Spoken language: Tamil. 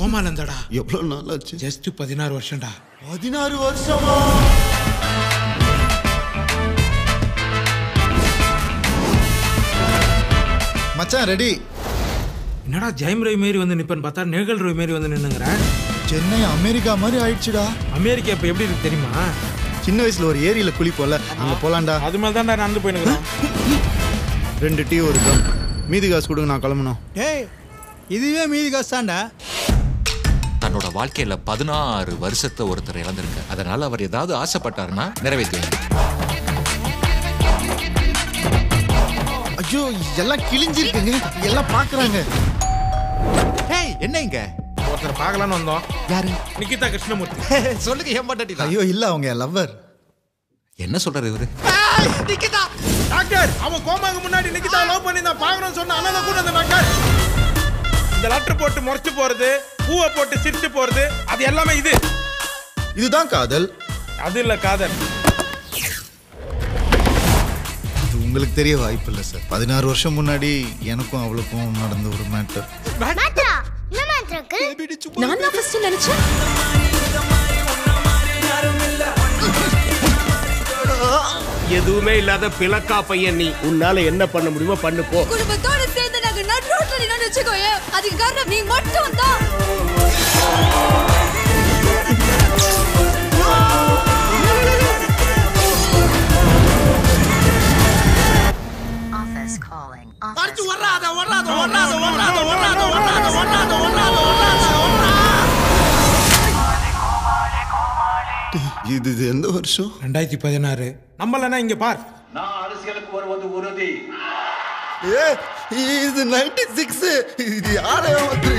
கோமால இருந்தாடா எவ்வளவு நாள் ஆச்சு ஜஸ்ட் பதினாறு வருஷம்டா பதினாறு வருஷமா மச்சான் ரெடி என்னடா ஜெயம் ரவி மாரி வந்து நிப்பேன்னு பார்த்தா நேகல் ரவி மாரி வந்து நின்னுங்கிறேன் சென்னை அமெரிக்கா மாதிரி ஆயிடுச்சுடா அமெரிக்கா இப்போ எப்படி இருக்கு தெரியுமா சின்ன வயசுல ஒரு ஏரியில குளிப்போம்ல அங்க போலாம்டா அது மேல தான்டா நடந்து போயினுக்கிறேன் ரெண்டு டீ ஒரு கம் மீதி காசு கொடுங்க நான் கிளம்பணும் டேய் இதுவே மீதி காசு தான்டா தன்னோட வாழ்க்கையில பதினாறு வருஷத்தை ஒருத்தர் இழந்திருக்கு அதனால அவர் ஏதாவது ஆசைப்பட்டாருன்னா நிறைவேற்றுவாங்க ஐயோ எல்லாம் கிழிஞ்சிருக்குங்க எல்லாம் பாக்குறாங்க ஏய் என்ன இங்க ஒருத்தர் பார்க்கலான்னு வந்தோம் யாரு நிகிதா கிருஷ்ணமூர்த்தி சொல்லுங்க ஏன் பண்ணாட்டி ஐயோ இல்ல அவங்க லவ்வர் என்ன சொல்றாரு இவரு டாக்டர் அவன் கோமாங்க முன்னாடி நிக்கிதா லவ் பண்ணி நான் பார்க்கணும்னு சொன்ன அண்ணன் கூட அந்த டாக்டர் இந்த லெட்டர் போட்டு முறைச்சு போறது பூவை போட்டு சிரிச்சு போறது அது எல்லாமே இது இதுதான் காதல் அது இல்ல காதல் இது உங்களுக்கு தெரிய வாய்ப்பு இல்லை சார் பதினாறு வருஷம் முன்னாடி எனக்கும் அவளுக்கும் நடந்த ஒரு மேட்டர் மாத்ரா என்ன மாத்திரக்கு நான் தான் ஃபர்ஸ்ட் நினைச்சேன் எதுவுமே இல்லாத பிளக்கா பையன் நீ உன்னால என்ன பண்ண முடியுமோ பண்ணு போ குடும்பத்தோட சேர்ந்து நாங்க நட் ரோட்ல நின்னு வச்சுக்கோயே அதுக்கு காரணம் நீ மட்டும் தான் Office calling. அடிச்சு வராத வராத வராத வராத வராத வராத வராத வராத வராத இது இது எந்த வருஷம் ரெண்டாயிரத்தி பதினாறு நம்மளனா இங்க பார் நான் அரசியலுக்கு வருவது உறுதி ஏ இது நைன்டி சிக்ஸ் இது யாரையும் வந்து